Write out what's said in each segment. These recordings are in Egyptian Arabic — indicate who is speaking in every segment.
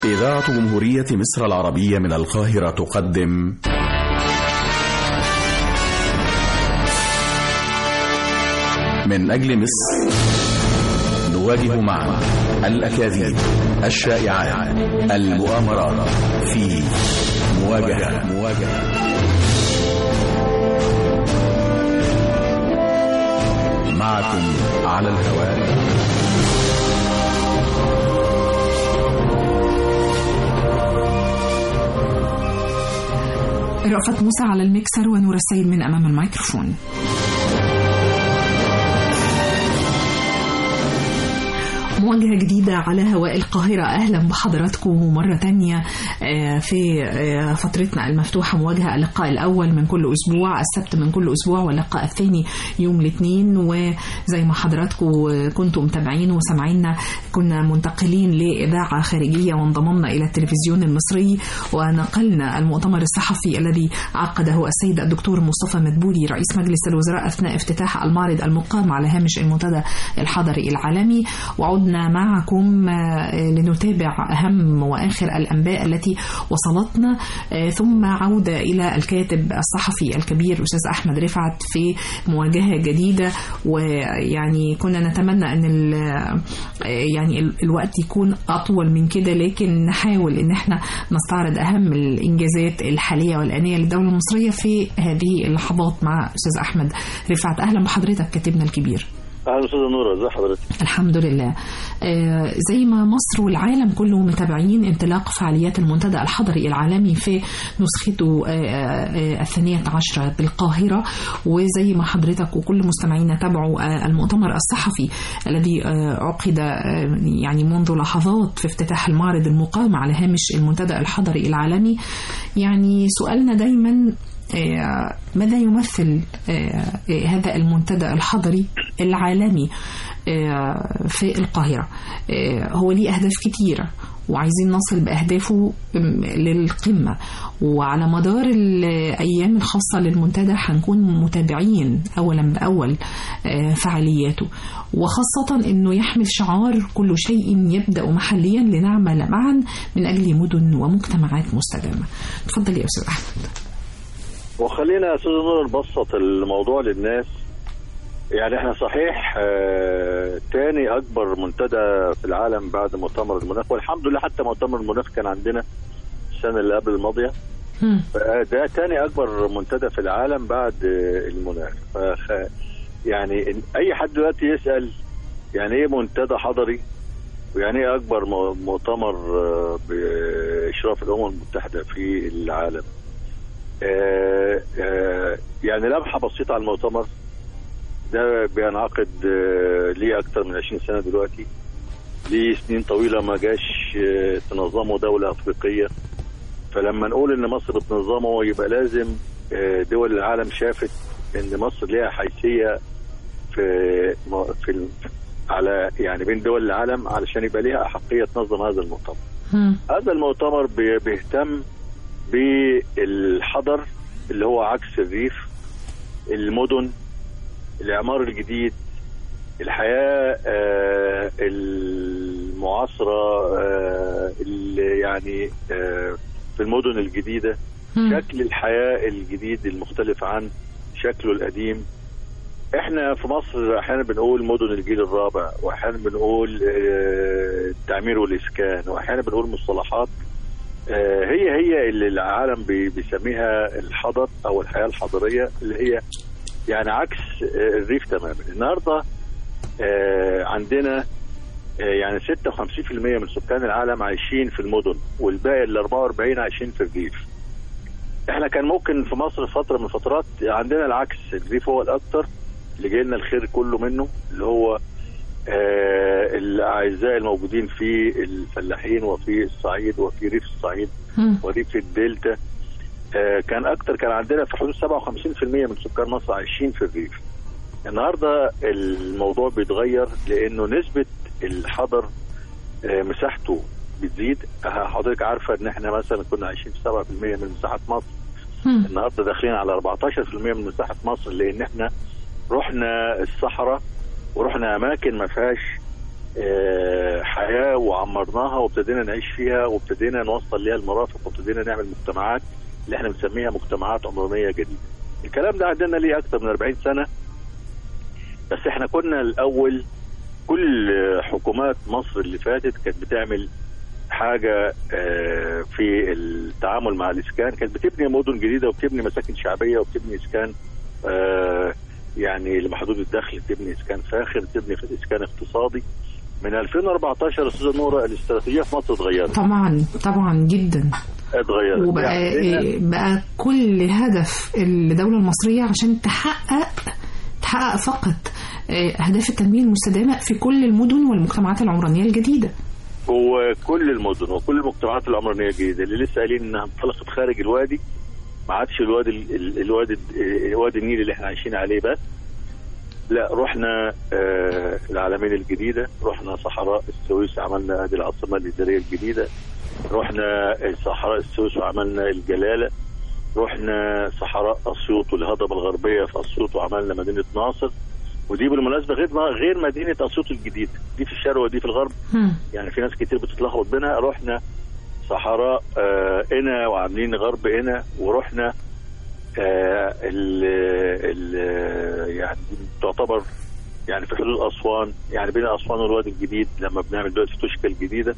Speaker 1: إذاعة جمهورية مصر العربية من القاهرة تقدم من أجل مصر نواجه معا الأكاذيب الشائعات المؤامرات في مواجهة مواجهة معكم على الهواء
Speaker 2: رأفت موسى على الميكسر ونور السيد من أمام الميكروفون مواجهة جديدة على هواء القاهرة أهلا بحضراتكم مرة تانية في فترتنا المفتوحة مواجهة اللقاء الأول من كل أسبوع السبت من كل أسبوع واللقاء الثاني يوم الاثنين وزي ما حضراتكم كنتم متابعين وسامعينا كنا منتقلين لإذاعة خارجية وانضممنا إلى التلفزيون المصري ونقلنا المؤتمر الصحفي الذي عقده السيد الدكتور مصطفى مدبولي رئيس مجلس الوزراء أثناء افتتاح المعرض المقام على هامش المنتدى الحضري العالمي وعدنا معكم لنتابع أهم وآخر الأنباء التي وصلتنا ثم عودة إلى الكاتب الصحفي الكبير أستاذ أحمد رفعت في مواجهة جديدة ويعني كنا نتمنى أن يعني الوقت يكون أطول من كده لكن نحاول أن احنا نستعرض أهم الإنجازات الحالية والآنية للدولة المصرية في هذه اللحظات مع أستاذ أحمد رفعت أهلا بحضرتك كاتبنا الكبير
Speaker 3: اهلا استاذه نوره ازي حضرتك
Speaker 2: الحمد لله آه زي ما مصر والعالم كله متابعين انطلاق فعاليات المنتدى الحضري العالمي في نسخته آه آه الثانية عشرة بالقاهرة وزي ما حضرتك وكل مستمعينا تابعوا آه المؤتمر الصحفي الذي آه عقد آه يعني منذ لحظات في افتتاح المعرض المقام على هامش المنتدى الحضري العالمي يعني سؤالنا دايما ماذا يمثل هذا المنتدى الحضري العالمي في القاهرة هو ليه أهداف كتيرة وعايزين نصل بأهدافه للقمة وعلى مدار الأيام الخاصة للمنتدى هنكون متابعين أولا بأول فعالياته وخاصة أنه يحمل شعار كل شيء يبدأ محليا لنعمل معا من أجل مدن ومجتمعات مستدامة تفضل يا أستاذ أحمد
Speaker 3: وخلينا يا استاذ نور نبسط الموضوع للناس يعني احنا صحيح اه تاني اكبر منتدى في العالم بعد مؤتمر المناخ والحمد لله حتى مؤتمر المناخ كان عندنا السنه اللي قبل الماضيه ده تاني اكبر منتدى في العالم بعد المناخ فخ يعني اي حد دلوقتي يسال يعني ايه منتدى حضري ويعني ايه اكبر مؤتمر باشراف الامم المتحده في العالم آه آه يعني لمحه بسيطه على المؤتمر ده بينعقد آه ليه اكتر من 20 سنه دلوقتي ليه سنين طويله ما جاش تنظمه دوله افريقيه فلما نقول ان مصر بتنظمه يبقى لازم دول العالم شافت ان مصر ليها حيثيه في في على يعني بين دول العالم علشان يبقى ليها احقيه تنظم هذا المؤتمر. هذا المؤتمر بيهتم بالحضر اللي هو عكس الريف المدن الاعمار الجديد الحياه آه المعاصره آه اللي يعني آه في المدن الجديده شكل الحياه الجديد المختلف عن شكله القديم احنا في مصر احيانا بنقول مدن الجيل الرابع واحيانا بنقول التعمير والاسكان واحيانا بنقول مصطلحات هي هي اللي العالم بيسميها الحضر او الحياه الحضريه اللي هي يعني عكس الريف تماما النهارده عندنا يعني 56% من سكان العالم عايشين في المدن والباقي ال 44 عايشين في الريف احنا كان ممكن في مصر فتره من الفترات عندنا العكس الريف هو الاكثر اللي جاي لنا الخير كله منه اللي هو آه الاعزاء الموجودين في الفلاحين وفي الصعيد وفي ريف الصعيد وريف الدلتا آه كان اكتر كان عندنا في حدود 57% من سكان مصر عايشين في الريف النهارده الموضوع بيتغير لانه نسبه الحضر آه مساحته بتزيد حضرتك عارفه ان احنا مثلا كنا عايشين في 7% من مساحه مصر النهارده داخلين على 14% من مساحه مصر لان احنا رحنا الصحراء ورحنا اماكن ما فيهاش آه، حياه وعمرناها وابتدينا نعيش فيها وابتدينا نوصل ليها المرافق وابتدينا نعمل مجتمعات اللي احنا بنسميها مجتمعات عمرانيه جديده. الكلام ده عندنا ليه اكثر من 40 سنه بس احنا كنا الاول كل حكومات مصر اللي فاتت كانت بتعمل حاجه آه، في التعامل مع الاسكان كانت بتبني مدن جديده وبتبني مساكن شعبيه وبتبني اسكان آه، يعني لمحدود الدخل بتبني اسكان فاخر بتبني في اسكان اقتصادي من 2014 استاذه نوره الاستراتيجيه في مصر اتغيرت
Speaker 2: طبعا طبعا جدا
Speaker 3: اتغيرت
Speaker 2: وبقى
Speaker 3: يعني
Speaker 2: بقى كل هدف الدولة المصرية عشان تحقق تحقق فقط آه، أهداف التنمية المستدامة في كل المدن والمجتمعات العمرانية الجديدة
Speaker 3: هو كل المدن وكل المجتمعات العمرانيه الجديده اللي لسه قايلين انها انطلقت خارج الوادي ما عادش الوادي ال- ال- الوادي الوادي النيل اللي احنا عايشين عليه بس لا رحنا آه العالمين الجديده رحنا صحراء السويس عملنا ادي العاصمه الاداريه الجديده رحنا صحراء السويس وعملنا الجلاله رحنا صحراء اسيوط والهضبه الغربيه في اسيوط وعملنا مدينه ناصر ودي بالمناسبه غير غير مدينه اسيوط الجديده دي في الشرق ودي في الغرب
Speaker 2: هم.
Speaker 3: يعني في ناس كتير بتتلخبط بينها رحنا صحراء آه قنا وعاملين غرب قنا ورحنا آه ال ال يعني تعتبر يعني في حدود اسوان يعني بين اسوان والوادي الجديد لما بنعمل دلوقتي توشكا الجديده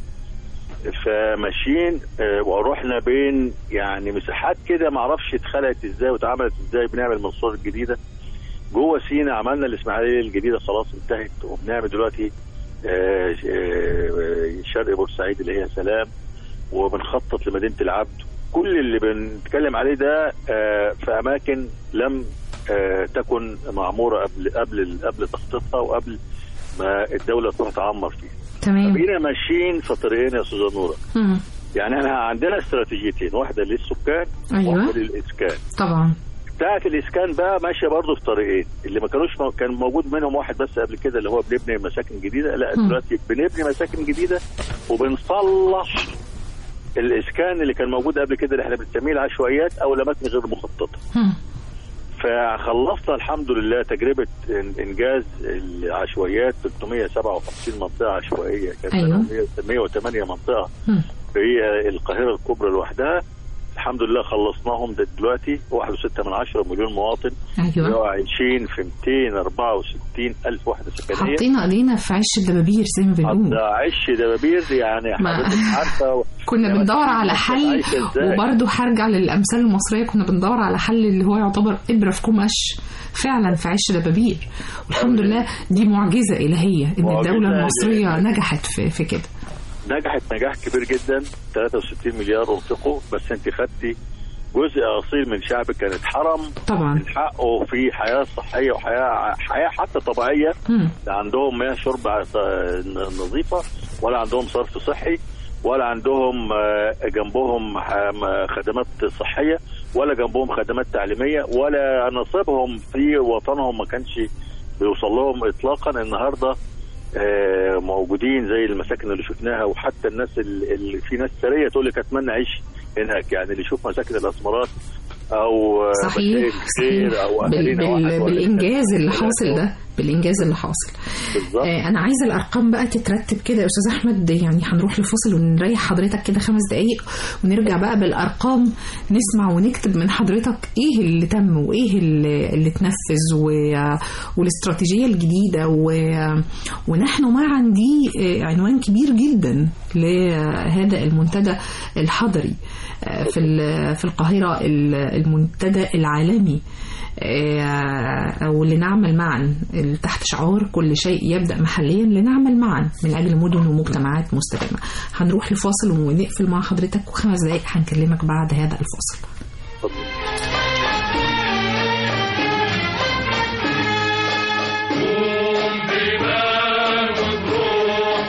Speaker 3: فماشيين آه ورحنا بين يعني مساحات كده ما اعرفش اتخلقت ازاي واتعملت ازاي بنعمل منصور الجديده جوه سينا عملنا الاسماعيليه الجديده خلاص انتهت وبنعمل دلوقتي آه، آه، شرق بورسعيد اللي هي سلام وبنخطط لمدينه العبد كل اللي بنتكلم عليه ده آه، في اماكن لم آه، تكن معموره قبل قبل قبل تخطيطها وقبل ما الدوله تروح تعمر فيها.
Speaker 2: تمام
Speaker 3: بقينا ماشيين في طريقين يا استاذه نوره
Speaker 2: هم.
Speaker 3: يعني احنا عندنا استراتيجيتين واحده للسكان
Speaker 2: أيوة.
Speaker 3: واحده للاسكان
Speaker 2: طبعا
Speaker 3: بتاعه الاسكان بقى ماشيه برضه في طريقين اللي ما كانوش كان موجود منهم واحد بس قبل كده اللي هو بنبني مساكن جديده لا
Speaker 2: مم.
Speaker 3: دلوقتي بنبني مساكن جديده وبنصلح الاسكان اللي كان موجود قبل كده اللي احنا بنسميه العشوائيات او الاماكن غير مخططه
Speaker 2: هم.
Speaker 3: فخلصنا الحمد لله تجربه إن- انجاز العشوائيات 357 منطقه عشوائيه كانت
Speaker 2: أيوة.
Speaker 3: 108 منطقه
Speaker 2: هم.
Speaker 3: هي القاهره الكبرى لوحدها الحمد لله خلصناهم ده دلوقتي 1.6 من 10 مليون مواطن
Speaker 2: أيوة
Speaker 3: عايشين في 264 ألف وحدة سكنية
Speaker 2: حطينا ايدينا في عش الدبابير زي ما بنقول
Speaker 3: حتى عش دبابير يعني
Speaker 2: ما-
Speaker 3: حضرتك عارفة
Speaker 2: كنا
Speaker 3: يعني
Speaker 2: بندور على
Speaker 3: الناس
Speaker 2: حل
Speaker 3: عايشة إزاي؟
Speaker 2: وبرضه هرجع للامثال المصريه كنا بندور على حل اللي هو يعتبر ابره في قماش فعلا في عش دبابير والحمد لله دي معجزه الهيه ان
Speaker 3: معجزة
Speaker 2: الدوله المصريه
Speaker 3: إلهية.
Speaker 2: نجحت في, في كده
Speaker 3: نجحت نجاح كبير جدا 63 مليار انفقوا بس انت خدتي جزء اصيل من شعبك كان اتحرم
Speaker 2: طبعا
Speaker 3: من حقه في حياه صحيه وحياه حياه حتى طبيعيه
Speaker 2: مم.
Speaker 3: لا عندهم مياه شرب ع- نظيفه ولا عندهم صرف صحي ولا عندهم آه، جنبهم ح- خدمات صحيه ولا جنبهم خدمات تعليميه ولا نصيبهم في وطنهم ما كانش بيوصل لهم اطلاقا النهارده آه، موجودين زي المساكن اللي شفناها وحتى الناس اللي اللي- في ناس سريه تقول لك اتمنى اعيش هناك يعني اللي يشوف مساكن الاسمرات او آه،
Speaker 2: صحيح
Speaker 3: مساجد خير
Speaker 2: صحيح
Speaker 3: او
Speaker 2: بال
Speaker 3: أهالينا واحد
Speaker 2: بال
Speaker 3: ولا
Speaker 2: بالانجاز
Speaker 3: اتنين.
Speaker 2: اللي حاصل ده بالانجاز اللي حاصل
Speaker 3: بالظبط
Speaker 2: آه، انا عايزه الارقام بقى تترتب كده يا استاذ احمد يعني هنروح لفاصل ونريح حضرتك كده خمس دقايق ونرجع بقى بالارقام نسمع ونكتب من حضرتك ايه اللي تم وايه اللي, اللي اتنفذ و- والاستراتيجيه الجديده و- ونحن معا دي آه، عنوان كبير جدا لهذا المنتدى الحضري آه، في ال- في القاهره ال- المنتدى العالمي آه، أو لنعمل معا تحت شعار كل شيء يبدأ محليا لنعمل معا من أجل مدن ومجتمعات مستدامة هنروح لفاصل ونقفل مع حضرتك وخمس دقايق هنكلمك بعد هذا الفاصل
Speaker 4: قوم بإيمان وبروح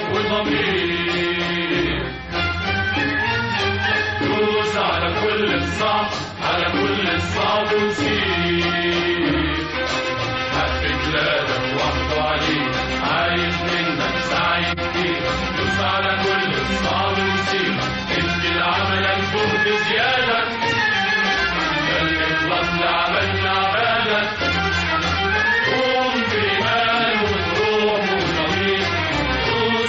Speaker 4: وضمير دوس على كل الصعب على كل الصعب وسير حق بلادك وحده عليك عايز منك سعي كتير دوس على كل الصعب وسير ادي لعملك جهد زيادة خلي اخلص لعملنا عبادك قوم بإيمان وبروح وضمير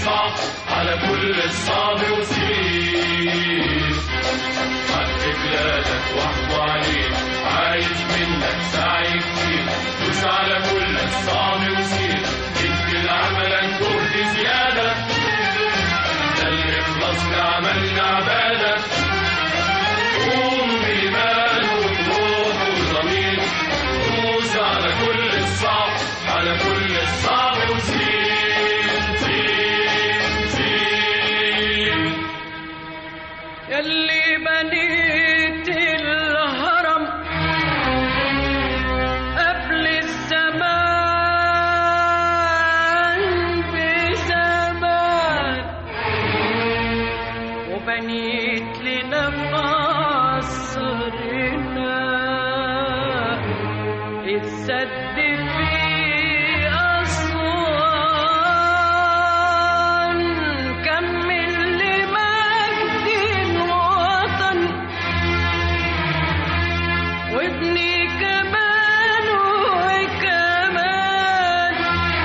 Speaker 4: الصعب على كل الصعب وسير حق بلادك واحكوا عليك عايز منك سعي كتير دوس على كل الصعب وسير ادي لعملك جهد زيادة ده الإخلاص لعملنا عبادة قوم بإيمان وبروح وضمير دوس على كل الصعب على كل الصعب وسير سير سير
Speaker 5: يلي بنيت الهرم قبل الزمان بزمان وبنيت لنا في عصرنا السد في أسوان كمل لمجد الوطن وابني كمان وكمان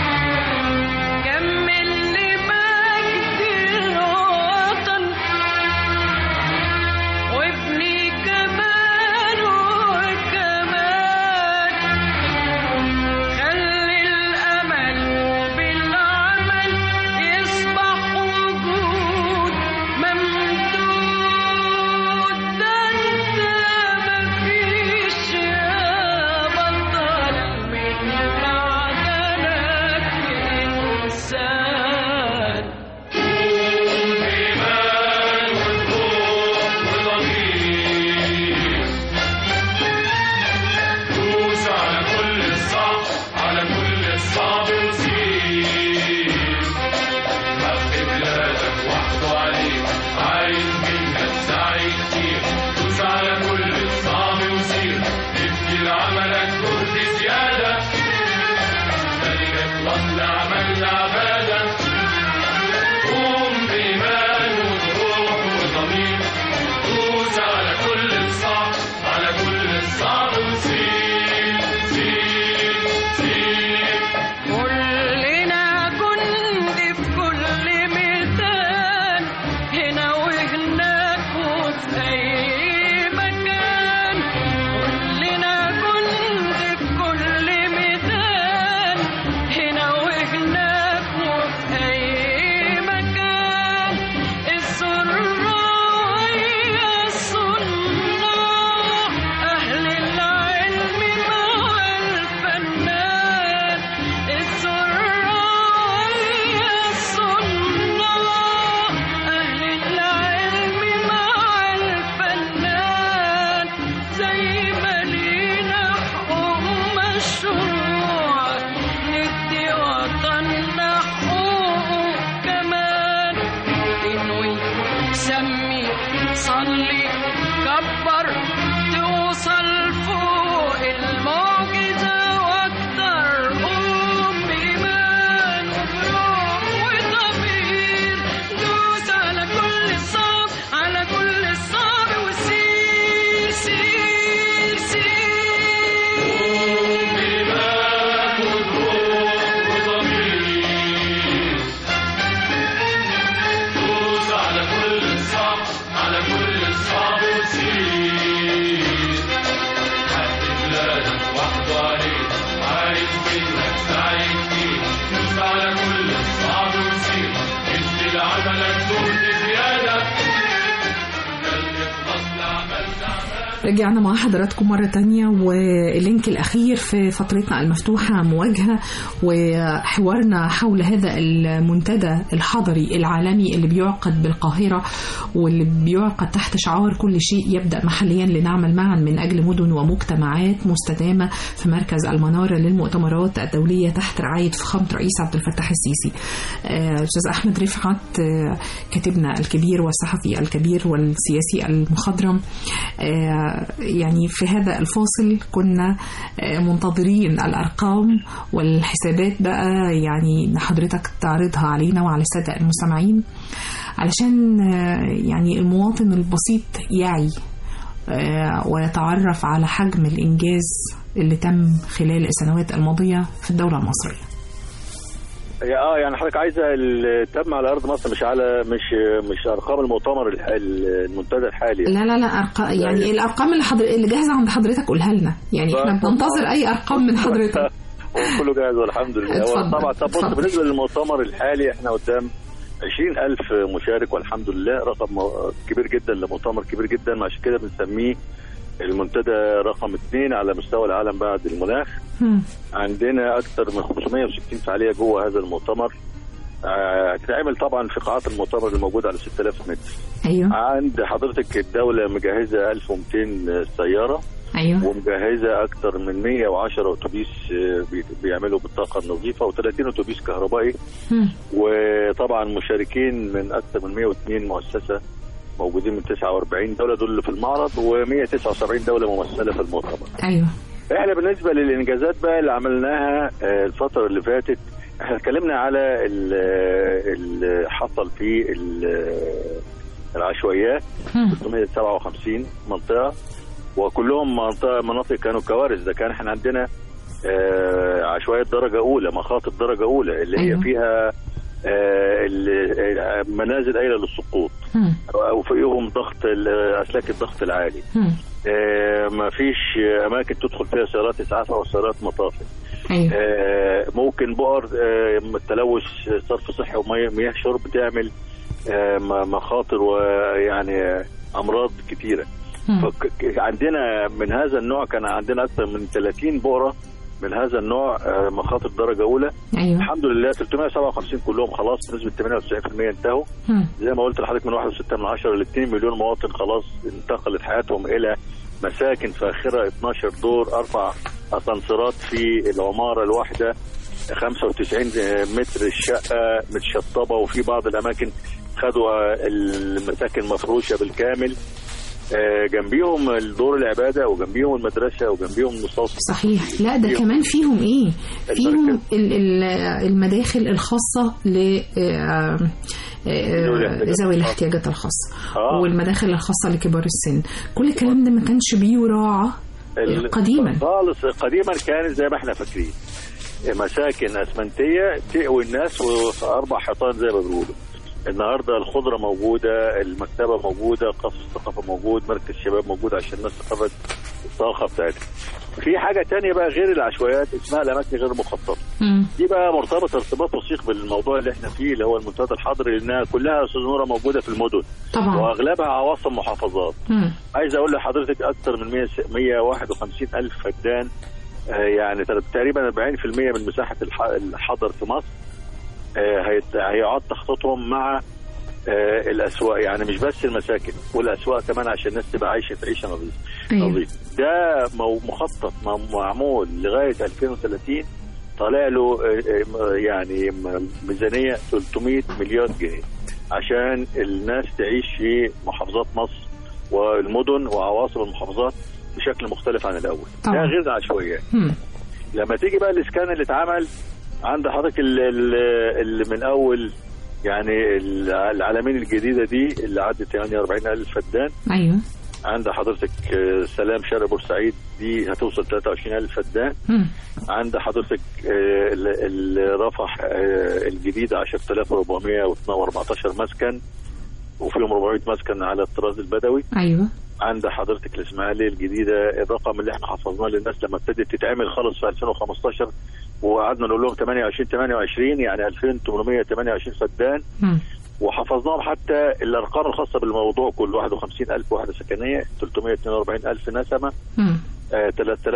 Speaker 5: كمل لمجد الوطن وابني كمان وكمان خلي الأمل بالعمل يصبح وجود ممدود ده انت مفيش يا بطل من معدنك إنسان
Speaker 4: بإيمان وبروح وضمير دوس على كل الصعب على كل الصعب وسير حق بلادك وحده عليك عايز منك سعي كتير دوس على كل الصعب وسير ادي لعملك جهد زيادة ده الإخلاص لعملنا عبادة قوم بإيمان وبروح وضمير دوس على كل الصعب على كل الصعب وسير سير سير
Speaker 5: كلنا جند في كل ميدان هنا وهناك وفي أي مكان كلنا جند في كل ميدان هنا وهناك وفي أي مكان السرايا الصناع أهل العلم مع الفنان السرايا الصناع أهل العلم مع الفنان زي ما لينا حقوق مشروع ندي وطننا حقوقه كمان انوي سمي صلي كبر توصل فوق المعجزة واكتر قوم بإيمان وبروح وضمير دوس على كل الصعب على كل الصعب وسير سير سير
Speaker 4: بإيمان وبروح وضمير دوس على كل الصعب على كل الصعب وسير حق بلادك وحده عليك عايز منك سعي كتير دوس على كل الصعب وسير ادي لعملك جهد زيادة ده الإخلاص لعملنا عبادة
Speaker 2: رجعنا مع حضراتكم مرة تانية واللينك الأخير في فترتنا المفتوحة مواجهة وحوارنا حول هذا المنتدى الحضري العالمي اللي بيعقد بالقاهرة واللي بيعقد تحت شعار كل شيء يبدأ محليا لنعمل معا من أجل مدن ومجتمعات مستدامة في مركز المنارة للمؤتمرات الدولية تحت رعاية فخامة رئيس عبد الفتاح السيسي آه، أستاذ أحمد رفعت آه، كاتبنا الكبير والصحفي الكبير والسياسي المخضرم آه، يعني في هذا الفاصل كنا آه، منتظرين الأرقام والحسابات بقى يعني إن حضرتك تعرضها علينا وعلى السادة المستمعين علشان آه، يعني المواطن البسيط يعي آه، ويتعرف على حجم الإنجاز اللي تم خلال السنوات الماضية في الدولة المصرية
Speaker 3: اه يعني حضرتك عايزه ال- تم على ارض مصر مش على مش مش ارقام المؤتمر الح- المنتدى الحالي
Speaker 2: لا لا لا أرقام يعني الارقام اللي حضر... اللي جاهزه عند حضرتك قولها لنا يعني احنا
Speaker 3: ف-
Speaker 2: بننتظر اي ارقام من حضرتك
Speaker 3: كله جاهز والحمد لله هو
Speaker 2: اتفضل،
Speaker 3: طبعا طب بص
Speaker 2: اتفضل.
Speaker 3: بالنسبه للمؤتمر الحالي احنا قدام 20000 مشارك والحمد لله رقم كبير جدا لمؤتمر كبير جدا عشان كده بنسميه المنتدى رقم اثنين على مستوى العالم بعد المناخ
Speaker 2: مم.
Speaker 3: عندنا اكثر من 560 فعاليه جوه هذا المؤتمر آه، هتتعمل طبعا في قاعات المؤتمر الموجوده على 6000 متر
Speaker 2: ايوه
Speaker 3: عند حضرتك الدوله مجهزه 1200 سياره
Speaker 2: ايوه
Speaker 3: ومجهزه اكثر من 110 اتوبيس آه، بي- بيعملوا بالطاقه النظيفه و30 اتوبيس كهربائي
Speaker 2: مم.
Speaker 3: وطبعا مشاركين من اكثر من 102 مؤسسه موجودين من 49 دوله دول اللي في المعرض و179 دوله ممثله في المؤتمر.
Speaker 2: ايوه
Speaker 3: احنا بالنسبه للانجازات بقى اللي عملناها آه، الفتره اللي فاتت احنا اتكلمنا على ال- اللي حصل في ال- العشوائيات
Speaker 2: مم.
Speaker 3: 357 منطقه وكلهم منطقه مناطق كانوا كوارث ده كان احنا عندنا آه، عشوائيات درجه اولى مخاطر درجه اولى اللي
Speaker 2: أيوة.
Speaker 3: هي فيها آه، ال- آه، منازل قايله للسقوط
Speaker 2: مم.
Speaker 3: وفيهم ضغط ال- اسلاك الضغط العالي
Speaker 2: مم.
Speaker 3: آه، ما فيش اماكن تدخل فيها سيارات اسعاف او سيارات مطافي
Speaker 2: ايوه
Speaker 3: آه، ممكن بؤر آه، تلوث صرف صحي ومياه شرب تعمل آه، م- مخاطر ويعني آه، امراض كتيره
Speaker 2: مم.
Speaker 3: فك- عندنا من هذا النوع كان عندنا اكثر من 30 بؤره من هذا النوع آه، مخاطر درجه اولى
Speaker 2: ايوه
Speaker 3: الحمد لله 357 كلهم خلاص بنسبه 98% انتهوا
Speaker 2: مم.
Speaker 3: زي ما قلت لحضرتك من 1.6 من 10 ل 2 مليون مواطن خلاص انتقلت حياتهم الى مساكن فاخره 12 دور اربع اسانسيرات في العماره الواحده 95 متر الشقه متشطبه وفي بعض الاماكن خدوا المساكن مفروشه بالكامل آه، جنبيهم الدور العباده وجنبيهم المدرسه وجنبيهم المستوصف
Speaker 2: صحيح لا ده
Speaker 3: فيهم.
Speaker 2: كمان فيهم ايه فيهم
Speaker 3: المركز.
Speaker 2: ال- ال- المداخل الخاصة ل آه، آه، ذوي الاحتياجات الخاصة
Speaker 3: آه.
Speaker 2: والمداخل الخاصة لكبار السن كل الكلام ده ما كانش بيراعى
Speaker 3: ال-
Speaker 2: قديما
Speaker 3: خالص قديما كانت زي ما احنا فاكرين مساكن اسمنتيه تقوي الناس واربع حيطان زي ما بيقولوا النهارده الخضره موجوده المكتبه موجوده قصر الثقافه موجود مركز الشباب موجود عشان الناس تخرج الطاقه بتاعتها في حاجه تانية بقى غير العشوائيات اسمها الاماكن غير مخططه
Speaker 2: مم.
Speaker 3: دي بقى مرتبطه ارتباط وثيق بالموضوع اللي احنا فيه اللي هو المنتدى الحضري لانها كلها يا استاذ نوره موجوده في المدن
Speaker 2: طبعا
Speaker 3: واغلبها عواصم محافظات
Speaker 2: مم.
Speaker 3: عايز اقول لحضرتك اكثر من 100 151 الف فدان آه، يعني تقريبا 40% من مساحه الح- الحضر في مصر آه، هيت- هيعاد تخطيطهم مع آه، الاسواق يعني مش بس المساكن والاسواق كمان عشان الناس تبقى عايشه عيشه نظيفه
Speaker 2: أيوة.
Speaker 3: نظيف ده مو- مخطط م- معمول لغايه 2030 طالع له آه، آه، يعني م- ميزانيه 300 مليار جنيه عشان الناس تعيش في محافظات مصر والمدن وعواصم المحافظات بشكل مختلف عن الاول
Speaker 2: طبعا.
Speaker 3: ده غير العشوائيات
Speaker 2: مم.
Speaker 3: لما تيجي بقى الاسكان اللي اتعمل عند حضرتك ال- ال- اللي من اول يعني ال- العلمين الجديده دي اللي عدت 48 الف فدان
Speaker 2: ايوه
Speaker 3: عند حضرتك آه، سلام شرق بورسعيد دي هتوصل 23 الف فدان
Speaker 2: مم.
Speaker 3: عند حضرتك آه، ال- ال- رفح آه، الجديده 10414 مسكن وفيهم 400 مسكن على الطراز البدوي
Speaker 2: ايوه
Speaker 3: عند حضرتك الاسماعيليه الجديده الرقم اللي احنا حفظناه للناس لما ابتدت تتعمل خالص في 2015 وقعدنا نقول لهم 28 28 يعني 2828 فدان
Speaker 2: مم.
Speaker 3: وحفظناهم حتى الارقام الخاصه بالموضوع كل 51000 وحده سكنيه 342000 نسمه
Speaker 2: مم.
Speaker 3: آه،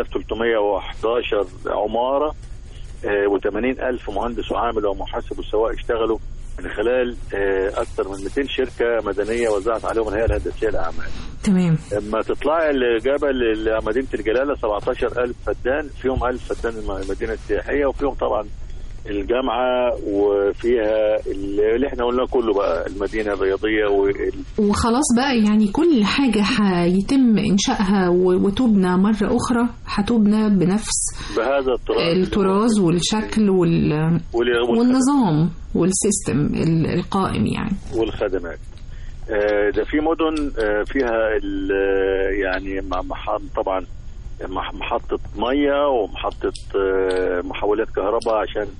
Speaker 3: 3311 عماره و80000 مهندس وعامل ومحاسب وسواق اشتغلوا من خلال آه، اكثر من 200 شركه مدنيه وزعت عليهم الهيئه الهندسيه للاعمال.
Speaker 2: تمام
Speaker 3: لما تطلع الجبل ل- مدينه الجلاله 17000 فدان فيهم 1000 فدان المدينه السياحيه وفيهم طبعا الجامعه وفيها اللي احنا قلناه كله بقى المدينه الرياضيه وال-
Speaker 2: وخلاص بقى يعني كل حاجة هيتم إنشائها و- وتبنى مرة أخرى هتبنى بنفس
Speaker 3: بهذا الطراز
Speaker 2: الطراز والشكل وال...
Speaker 3: وال-
Speaker 2: والنظام والسيستم ال- القائم يعني
Speaker 3: والخدمات آه، ده في مدن آه، فيها ال- آه، يعني مع- مح- طبعا مح- محطة مية ومحطة آه، محولات كهرباء عشان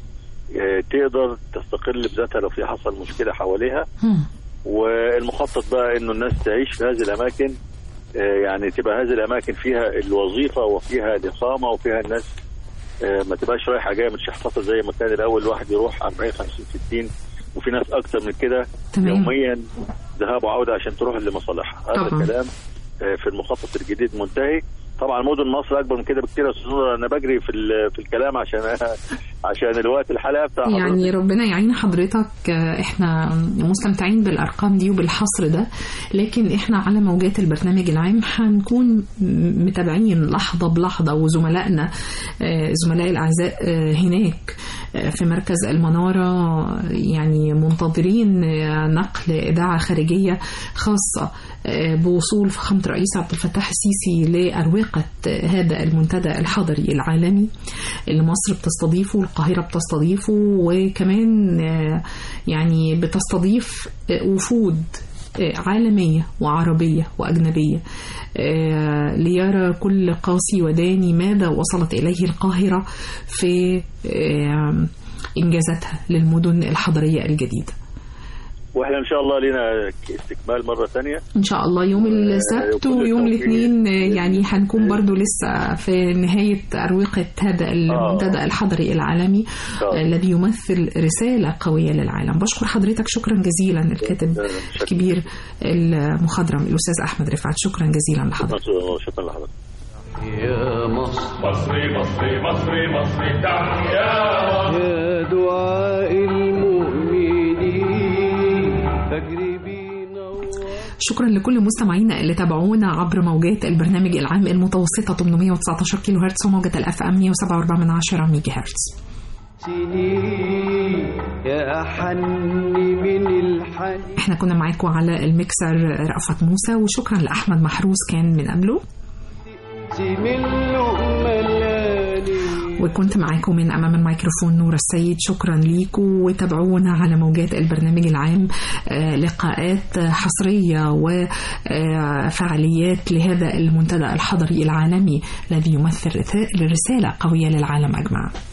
Speaker 3: آه، تقدر تستقل بذاتها لو في حصل مشكله حواليها
Speaker 2: مم.
Speaker 3: والمخطط بقى انه الناس تعيش في هذه الاماكن آه، يعني تبقى هذه الاماكن فيها الوظيفه وفيها الاقامه وفيها الناس آه، ما تبقاش رايحه جايه من شحطه زي ما كان الاول الواحد يروح 40 50 60 وفي ناس اكتر من كده
Speaker 2: تمام.
Speaker 3: يوميا ذهاب وعوده عشان تروح لمصالحها هذا
Speaker 2: طبعا.
Speaker 3: الكلام آه، في المخطط الجديد منتهي طبعا مدن مصر اكبر من كده بكتير يا استاذ نور انا بجري في ال- في الكلام عشان عشان الوقت الحلقه بتاع
Speaker 2: يعني
Speaker 3: حضرتك.
Speaker 2: ربنا يعين حضرتك آه، احنا مستمتعين بالارقام دي وبالحصر ده لكن احنا على موجات البرنامج العام هنكون م- متابعين لحظه بلحظه وزملائنا آه، زملائي الاعزاء آه، هناك آه، في مركز المناره يعني منتظرين آه، نقل اذاعه خارجيه خاصه آه، بوصول فخامه الرئيس عبد الفتاح السيسي لاروقه آه، هذا المنتدى الحضري العالمي اللي مصر بتستضيفه والقاهرة بتستضيفه وكمان آه، يعني بتستضيف آه، وفود آه، عالمية وعربية وأجنبية آه، ليرى كل قاسي وداني ماذا وصلت إليه القاهرة في آه، إنجازاتها للمدن الحضرية الجديدة
Speaker 3: واحنا ان شاء الله لنا استكمال مره ثانيه
Speaker 2: إن شاء الله يوم السبت
Speaker 3: وكل
Speaker 2: ويوم
Speaker 3: التوفيق.
Speaker 2: الاثنين آه، يعني هنكون برضو لسه في نهاية أروقة هذا المنتدى الحضري العالمي
Speaker 3: شاء الله.
Speaker 2: الذي يمثل رسالة قوية للعالم بشكر حضرتك شكرا جزيلا الكاتب
Speaker 3: شكراً.
Speaker 2: الكبير المخضرم الأستاذ أحمد رفعت شكرا جزيلا لحضرتك
Speaker 3: شكرا لحضرتك
Speaker 6: يا مصر
Speaker 4: مصري مصري مصري مصري تحيا مصر
Speaker 6: يا دعاء المؤمنين فاجري بينا
Speaker 2: شكرا لكل مستمعينا اللي تابعونا عبر موجات البرنامج العام المتوسطة 819 كيلو هرتز وموجة الاف ام 107.4 من 10 ميجا هرتز
Speaker 6: سنين يا حني من الحنين
Speaker 2: احنا كنا معاكم على الميكسر رأفت موسى وشكرا لأحمد محروس كان من قبله
Speaker 6: من ملاني
Speaker 2: وكنت معاكم من أمام الميكروفون نور السيد شكرا ليكم وتابعونا على موجات البرنامج العام آه، لقاءات حصرية وفعاليات لهذا المنتدى الحضري العالمي الذي يمثل رسالة قوية للعالم أجمع